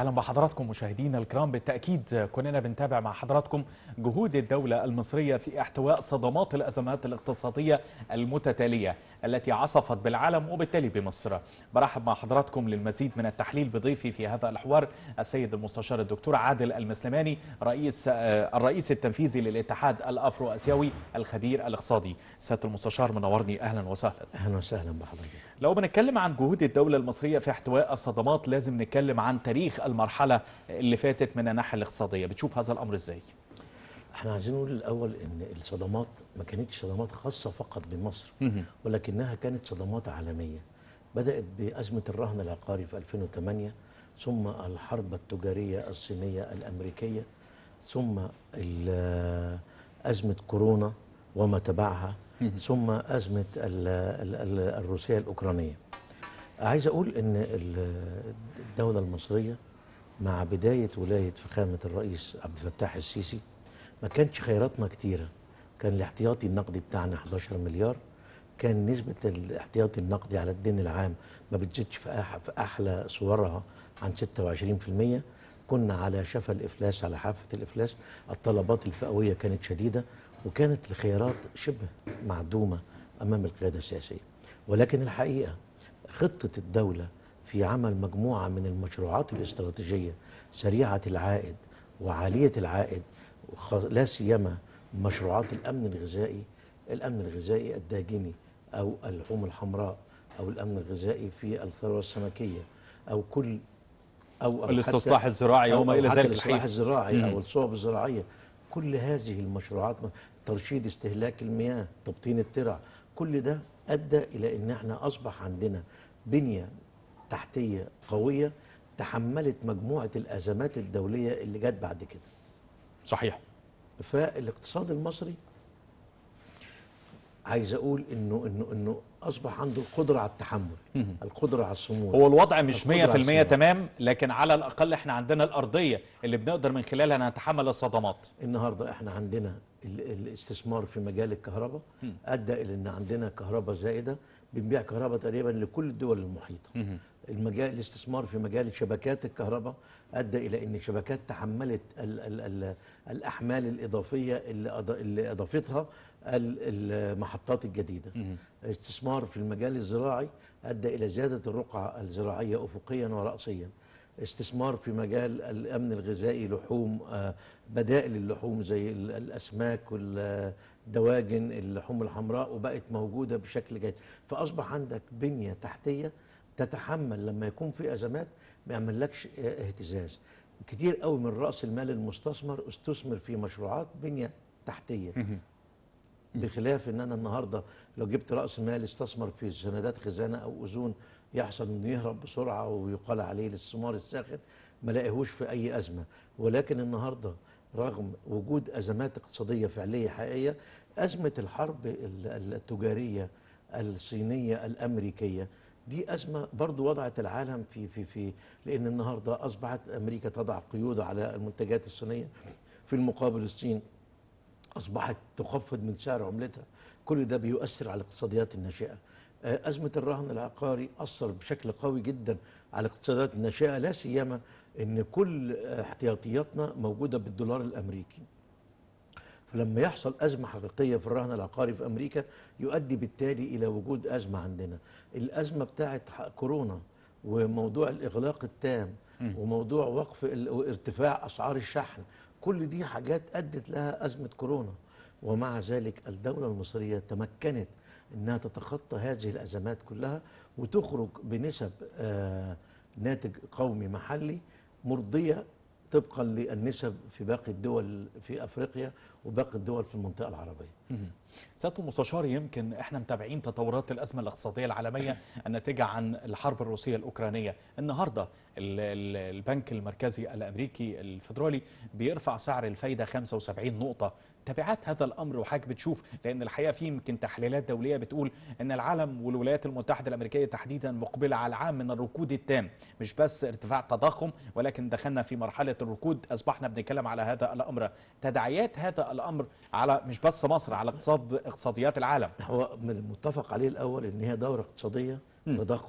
اهلا بحضراتكم مشاهدينا الكرام بالتاكيد كلنا بنتابع مع حضراتكم جهود الدوله المصريه في احتواء صدمات الازمات الاقتصاديه المتتاليه التي عصفت بالعالم وبالتالي بمصر. برحب مع حضراتكم للمزيد من التحليل بضيفي في هذا الحوار السيد المستشار الدكتور عادل المسلماني رئيس الرئيس التنفيذي للاتحاد الافرو اسيوي الخبير الاقتصادي. سياده المستشار منورني اهلا وسهلا. اهلا وسهلا بحضرتك. لو بنتكلم عن جهود الدوله المصريه في احتواء الصدمات لازم نتكلم عن تاريخ المرحله اللي فاتت من الناحيه الاقتصاديه بتشوف هذا الامر ازاي احنا عايزين نقول الاول ان الصدمات ما كانتش صدمات خاصه فقط بمصر ولكنها كانت صدمات عالميه بدات بازمه الرهن العقاري في 2008 ثم الحرب التجاريه الصينيه الامريكيه ثم ازمه كورونا وما تبعها ثم ازمه الروسيه الاوكرانيه عايز اقول ان الدوله المصريه مع بدايه ولايه فخامه الرئيس عبد الفتاح السيسي ما كانش خيراتنا كتيره كان الاحتياطي النقدي بتاعنا 11 مليار كان نسبه الاحتياطي النقدي على الدين العام ما بتزيدش في في احلى صورها عن 26% كنا على شفا الافلاس على حافه الافلاس الطلبات الفئويه كانت شديده وكانت الخيارات شبه معدومه امام القياده السياسيه ولكن الحقيقه خطه الدوله في عمل مجموعه من المشروعات الاستراتيجيه سريعه العائد وعاليه العائد لا سيما مشروعات الامن الغذائي الامن الغذائي الداجني او اللحوم الحمراء او الامن الغذائي في الثروه السمكيه او كل او, أو الاستصلاح الزراعي وما الى ذلك الاستصلاح الزراعي او الصوب الزراعيه كل هذه المشروعات ترشيد استهلاك المياه تبطين الترع كل ده ادى الى ان احنا اصبح عندنا بنيه تحتيه قويه تحملت مجموعه الازمات الدوليه اللي جت بعد كده صحيح فالاقتصاد المصري عايز اقول انه انه انه اصبح عنده القدره على التحمل القدره على الصمود هو الوضع مش 100% تمام لكن على الاقل احنا عندنا الارضيه اللي بنقدر من خلالها نتحمل الصدمات النهارده احنا عندنا الاستثمار في مجال الكهرباء ادى الى ان عندنا كهرباء زائده بنبيع كهرباء تقريبا لكل الدول المحيطه المجال الاستثمار في مجال شبكات الكهرباء ادى الى ان شبكات تحملت ال ال ال الاحمال الاضافيه اللي, اللي اضافتها المحطات الجديده استثمار في المجال الزراعي ادى الى زياده الرقعه الزراعيه افقيا وراسيا استثمار في مجال الامن الغذائي لحوم بدائل اللحوم زي الاسماك والدواجن اللحوم الحمراء وبقت موجوده بشكل جيد فاصبح عندك بنيه تحتيه تتحمل لما يكون في ازمات ما يعملكش اهتزاز كتير قوي من راس المال المستثمر استثمر في مشروعات بنيه تحتيه بخلاف ان انا النهارده لو جبت راس مال استثمر في سندات خزانه او اذون يحصل انه يهرب بسرعه ويقال عليه الاستثمار الساخن ما لاقيهوش في اي ازمه ولكن النهارده رغم وجود ازمات اقتصاديه فعليه حقيقيه ازمه الحرب التجاريه الصينيه الامريكيه دي أزمة برضو وضعت العالم في في في لأن النهاردة أصبحت أمريكا تضع قيود على المنتجات الصينية في المقابل الصين أصبحت تخفض من سعر عملتها كل ده بيؤثر على الاقتصاديات الناشئة أزمة الرهن العقاري أثر بشكل قوي جدا على الاقتصاديات الناشئة لا سيما أن كل احتياطياتنا موجودة بالدولار الأمريكي فلما يحصل أزمة حقيقية في الرهن العقاري في أمريكا يؤدي بالتالي إلى وجود أزمة عندنا الأزمة بتاعت كورونا وموضوع الإغلاق التام وموضوع وقف وارتفاع أسعار الشحن كل دي حاجات أدت لها أزمة كورونا ومع ذلك الدولة المصرية تمكنت أنها تتخطى هذه الأزمات كلها وتخرج بنسب آه ناتج قومي محلي مرضية طبقا للنسب في باقي الدول في افريقيا وباقي الدول في المنطقه العربيه. سياده المستشار يمكن احنا متابعين تطورات الازمه الاقتصاديه العالميه الناتجه عن الحرب الروسيه الاوكرانيه، النهارده البنك المركزي الامريكي الفدرالي بيرفع سعر الفايده 75 نقطه تبعات هذا الامر وحضرتك بتشوف لان الحقيقه في يمكن تحليلات دوليه بتقول ان العالم والولايات المتحده الامريكيه تحديدا مقبله على عام من الركود التام مش بس ارتفاع تضخم ولكن دخلنا في مرحله الركود اصبحنا بنتكلم على هذا الامر تداعيات هذا الامر على مش بس مصر على اقتصاد اقتصاديات العالم هو من المتفق عليه الاول ان هي دوره اقتصاديه تضخم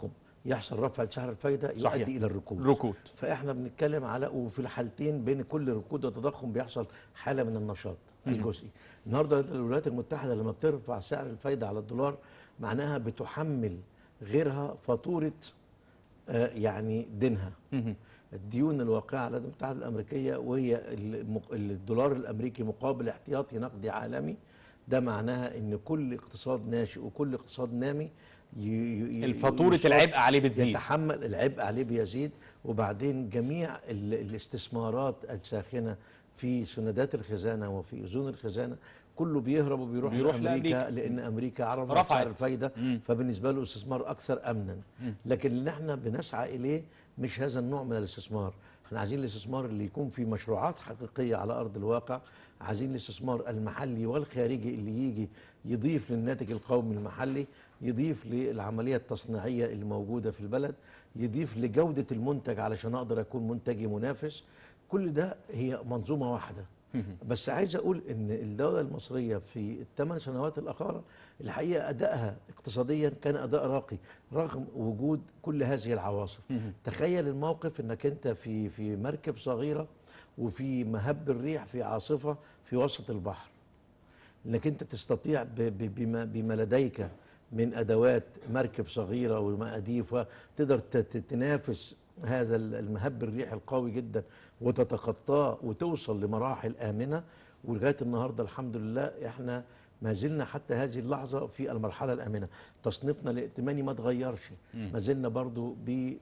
يحصل رفع سعر الفايده صحيح. يؤدي الى الركود ركود فاحنا بنتكلم على وفي الحالتين بين كل ركود وتضخم بيحصل حاله من النشاط الجزئي النهارده الولايات المتحده لما بترفع سعر الفايده على الدولار معناها بتحمل غيرها فاتوره آه، يعني دينها مهم. الديون الواقعه على الولايات المتحده الامريكيه وهي المق- الدولار الامريكي مقابل احتياطي نقدي عالمي ده معناها ان كل اقتصاد ناشئ وكل اقتصاد نامي ي- ي- الفاتورة يصاب- العبء عليه بتزيد يتحمل العبء عليه بيزيد وبعدين جميع ال- الاستثمارات الساخنه في سندات الخزانه وفي اذون الخزانه كله بيهرب وبيروح بيروح لامريكا لأمريكا. لان امريكا عرفت رفعت. سعر الفايده مم. فبالنسبه له استثمار اكثر امنا لكن اللي احنا بنسعى اليه مش هذا النوع من الاستثمار احنا عايزين الاستثمار اللي يكون في مشروعات حقيقيه على ارض الواقع عايزين الاستثمار المحلي والخارجي اللي يجي يضيف للناتج القومي المحلي يضيف للعمليه التصنيعيه اللي موجوده في البلد يضيف لجوده المنتج علشان اقدر اكون منتجي منافس كل ده هي منظومه واحده بس عايز اقول ان الدوله المصريه في الثمان سنوات الاخيره الحقيقه ادائها اقتصاديا كان اداء راقي رغم وجود كل هذه العواصف تخيل الموقف انك انت في في مركب صغيره وفي مهب الريح في عاصفه في وسط البحر انك انت تستطيع ب- ب- بما, بما لديك من ادوات مركب صغيره ومقاديف وتقدر ت- ت- تنافس هذا ال- المهب الريح القوي جدا وتتخطاه وتوصل لمراحل امنه ولغايه النهارده الحمد لله احنا ما زلنا حتى هذه اللحظه في المرحله الامنه تصنيفنا الائتماني ما تغيرش ما زلنا برضو ب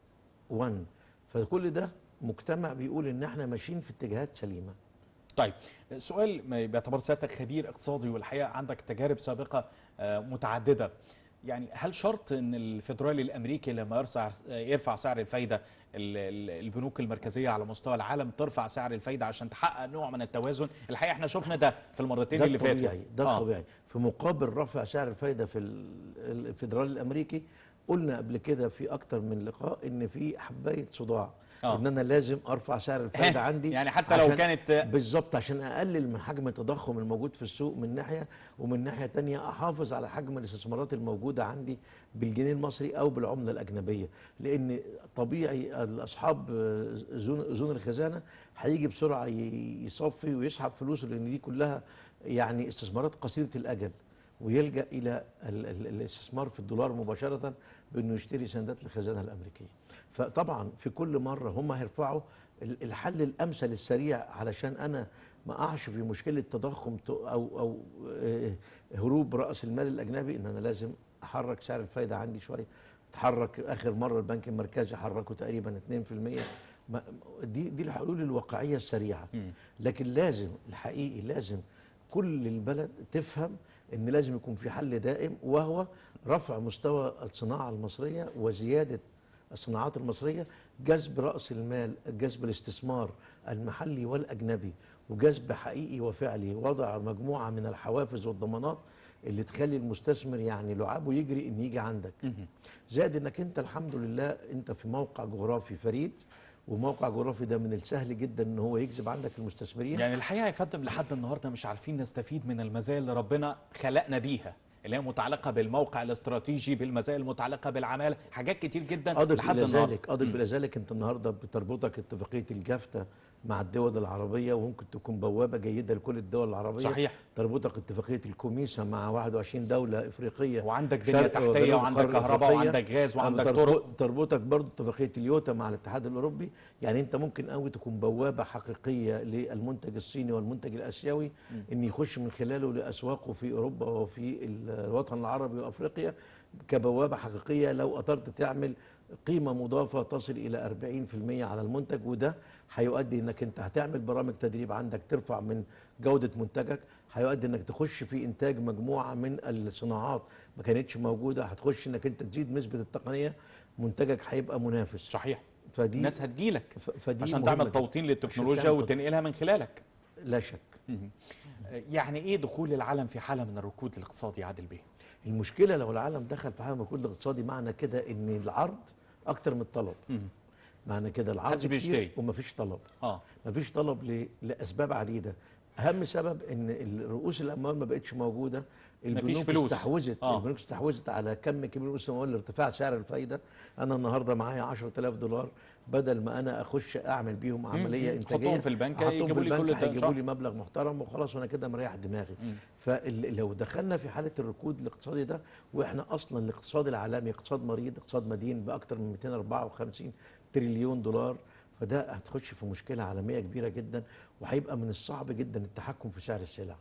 1 فكل ده مجتمع بيقول ان احنا ماشيين في اتجاهات سليمه طيب سؤال ما باعتبار سيادتك خبير اقتصادي والحقيقه عندك تجارب سابقه آه، متعدده يعني هل شرط ان الفيدرالي الامريكي لما يرفع يرفع سعر الفايده ال- ال- البنوك المركزيه على مستوى العالم ترفع سعر الفايده عشان تحقق نوع من التوازن الحقيقه احنا شفنا ده في المرتين ده اللي فاتوا الطبيعي ده آه. الطبيعي في مقابل رفع سعر الفايده في ال- الفيدرالي الامريكي قلنا قبل كده في اكتر من لقاء ان في حبايه صداع آه. ان انا لازم ارفع سعر الفايده عندي يعني حتى لو عشان- كانت بالظبط عشان اقلل من حجم التضخم الموجود في السوق من ناحيه ومن ناحيه تانية احافظ على حجم الاستثمارات الموجوده عندي بالجنيه المصري او بالعمله الاجنبيه لان طبيعي اصحاب زون زون الخزانه هيجي بسرعه ي- يصفي ويسحب فلوسه لان دي كلها يعني استثمارات قصيره الاجل ويلجا الى ال- ال- الاستثمار في الدولار مباشره بانه يشتري سندات الخزانه الامريكيه فطبعا في كل مره هم هيرفعوا ال- الحل الامثل السريع علشان انا ما اقعش في مشكله تضخم ت- او او آه، هروب راس المال الاجنبي ان انا لازم احرك سعر الفايده عندي شويه اتحرك اخر مره البنك المركزي حركه تقريبا 2% ما- دي دي الحلول الواقعيه السريعه لكن لازم الحقيقي لازم كل البلد تفهم ان لازم يكون في حل دائم وهو رفع مستوى الصناعه المصريه وزياده الصناعات المصريه جذب راس المال جذب الاستثمار المحلي والاجنبي وجذب حقيقي وفعلي وضع مجموعه من الحوافز والضمانات اللي تخلي المستثمر يعني لعابه يجري ان يجي عندك زائد انك انت الحمد لله انت في موقع جغرافي فريد وموقع جغرافي ده من السهل جدا ان هو يجذب عندك المستثمرين يعني الحقيقه يا فندم لحد النهارده مش عارفين نستفيد من المزايا اللي ربنا خلقنا بيها اللي هي متعلقه بالموقع الاستراتيجي بالمزايا المتعلقه بالعماله حاجات كتير جدا اضف لحد الى النهارده ذلك اضف الى ذلك انت النهارده بتربطك اتفاقيه الجافتا مع الدول العربيه وممكن تكون بوابه جيده لكل الدول العربيه صحيح. تربطك اتفاقيه الكوميسا مع 21 دوله افريقيه وعندك بنية شرق تحتية وجنوب وعندك القارة كهرباء الأفريقية. وعندك غاز وعندك تربط- طرق. تربطك برضه اتفاقيه اليوتا مع الاتحاد الاوروبي يعني انت ممكن قوي تكون بوابه حقيقيه للمنتج الصيني والمنتج الاسيوي ان يخش من خلاله لاسواقه في اوروبا وفي الوطن العربي وافريقيا كبوابه حقيقيه لو قدرت تعمل قيمه مضافه تصل الى 40% على المنتج وده هيؤدي انك انت هتعمل برامج تدريب عندك ترفع من جوده منتجك هيؤدي انك تخش في انتاج مجموعه من الصناعات ما كانتش موجوده هتخش انك انت تزيد نسبه التقنيه منتجك هيبقى منافس صحيح فدي الناس هتجيلك ف- فدي عشان مهمة تعمل جداً. توطين للتكنولوجيا عشان تعمل وتنقلها من خلالك لا شك يعني ايه دخول العالم في حاله من الركود الاقتصادي يا عادل بيه المشكله لو العالم دخل في حاله من الركود الاقتصادي معنى كده ان العرض اكتر من الطلب معنى كده العرض محدش كتير بيشتري. ومفيش طلب اه مفيش طلب ل- لاسباب عديده اهم سبب ان ال- رؤوس الاموال ما بقتش موجوده البنوك فلوس. استحوذت آه. البنوك استحوذت على كم كبير من السنوات لارتفاع سعر الفايده انا النهارده معايا 10000 دولار بدل ما انا اخش اعمل بيهم عمليه مم. انتاجيه تحطهم في البنك أحطهم يجيبوا في لي كل البنك ده هيجيبوا شهر. لي مبلغ محترم وخلاص وانا كده مريح دماغي فلو دخلنا في حاله الركود الاقتصادي ده واحنا اصلا الاقتصاد العالمي اقتصاد مريض اقتصاد مدين باكثر من 254 تريليون دولار فده هتخش في مشكله عالميه كبيره جدا وهيبقى من الصعب جدا التحكم في سعر السلع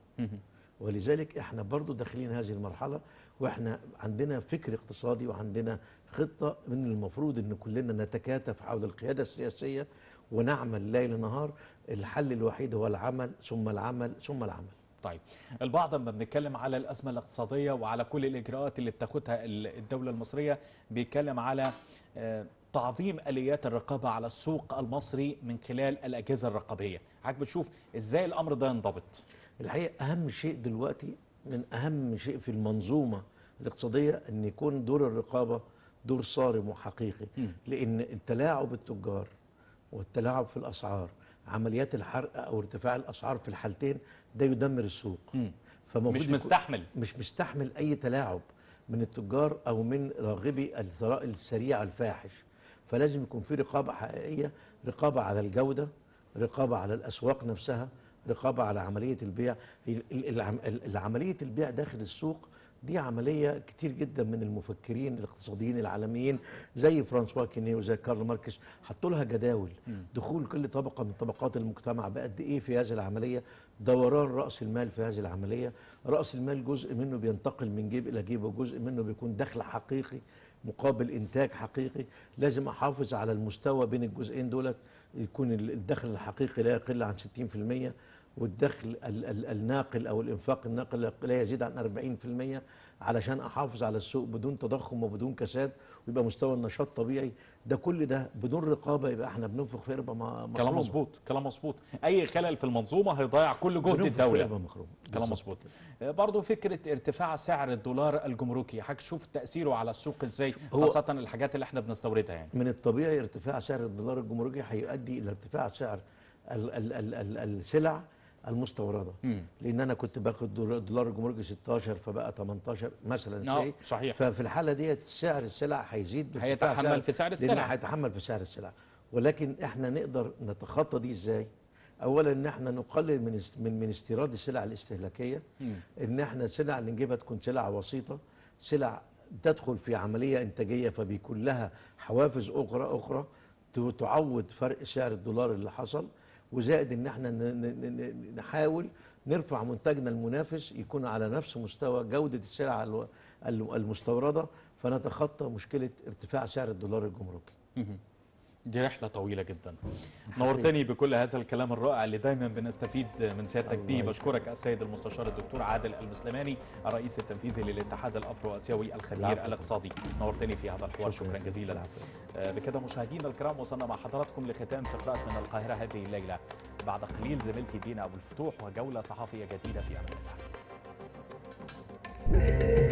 ولذلك احنا برضو داخلين هذه المرحله واحنا عندنا فكر اقتصادي وعندنا خطه من المفروض ان كلنا نتكاتف حول القياده السياسيه ونعمل ليل نهار الحل الوحيد هو العمل ثم العمل ثم العمل طيب البعض لما بنتكلم على الأزمة الاقتصادية وعلى كل الإجراءات اللي بتاخدها ال- الدولة المصرية بيتكلم على آه، تعظيم آليات الرقابة على السوق المصري من خلال الأجهزة الرقابية حضرتك بتشوف إزاي الأمر ده ينضبط الحقيقه اهم شيء دلوقتي من اهم شيء في المنظومه الاقتصاديه ان يكون دور الرقابه دور صارم وحقيقي لان التلاعب التجار والتلاعب في الاسعار عمليات الحرق او ارتفاع الاسعار في الحالتين ده يدمر السوق فمفروض مش يكون- مستحمل مش مستحمل اي تلاعب من التجار او من راغبي الثراء السريع الفاحش فلازم يكون في رقابه حقيقيه رقابه على الجوده رقابه على الاسواق نفسها رقابه على عمليه البيع ال- ال- العم- ال- العمليه البيع داخل السوق دي عمليه كتير جدا من المفكرين الاقتصاديين العالميين زي فرانسوا كيني وزي كارل ماركس حطوا لها جداول دخول كل طبقه من طبقات المجتمع بقد ايه في هذه العمليه دوران راس المال في هذه العمليه راس المال جزء منه بينتقل من جيب الى جيب وجزء منه بيكون دخل حقيقي مقابل انتاج حقيقي لازم احافظ على المستوى بين الجزئين دولت يكون ال- الدخل الحقيقي لا يقل عن 60% والدخل ال- ال- الناقل او الانفاق الناقل لا يزيد عن 40% علشان احافظ على السوق بدون تضخم وبدون كساد ويبقى مستوى النشاط طبيعي ده كل ده بدون رقابه يبقى احنا بننفخ في قربه ما- كلام مخرومة. مظبوط كلام مظبوط أي خلل في المنظومة هيضيع كل جهد بننفخ في الدولة قربة مخرومة. كلام بالظبط. مظبوط آه، برضو فكرة ارتفاع سعر الدولار الجمركي حضرتك شوف تأثيره على السوق إزاي هو- خاصة الحاجات اللي احنا بنستوردها يعني من الطبيعي ارتفاع سعر الدولار الجمركي هيؤدي الى ارتفاع سعر ال ال ال ال السلع المستورده مم. لان انا كنت باخد دولار الدولار الجمركي 16 فبقى 18 مثلا آه، شيء صحيح. ففي الحاله ديت سعر السلع هيزيد بارتفاع هيتحمل في سعر السلع. لأن هيتحمل في سعر السلع ولكن احنا نقدر نتخطى دي ازاي اولا ان احنا نقلل من است- من من استيراد السلع الاستهلاكيه ان احنا السلع اللي نجيبها تكون سلع وسيطه سلع تدخل في عمليه انتاجيه فبيكون لها حوافز اخرى اخرى ت- تعوض فرق سعر الدولار اللي حصل وزائد ان احنا ن- ن- ن- نحاول نرفع منتجنا المنافس يكون على نفس مستوى جوده السلع الو- الم- المستورده فنتخطى مشكله ارتفاع سعر الدولار الجمركي دي رحلة طويلة جدا نورتني بكل هذا الكلام الرائع اللي دايما بنستفيد من سيادتك بيه بشكرك السيد المستشار الدكتور عادل المسلماني الرئيس التنفيذي للاتحاد الافرو اسيوي الخبير العفو. الاقتصادي نورتني في هذا الحوار شكرا جزيلا العفو. آه، بكده مشاهدينا الكرام وصلنا مع حضراتكم لختام فقرات من القاهرة هذه الليلة بعد قليل زميلتي دينا أبو الفتوح وجولة صحفية جديدة في أمان الله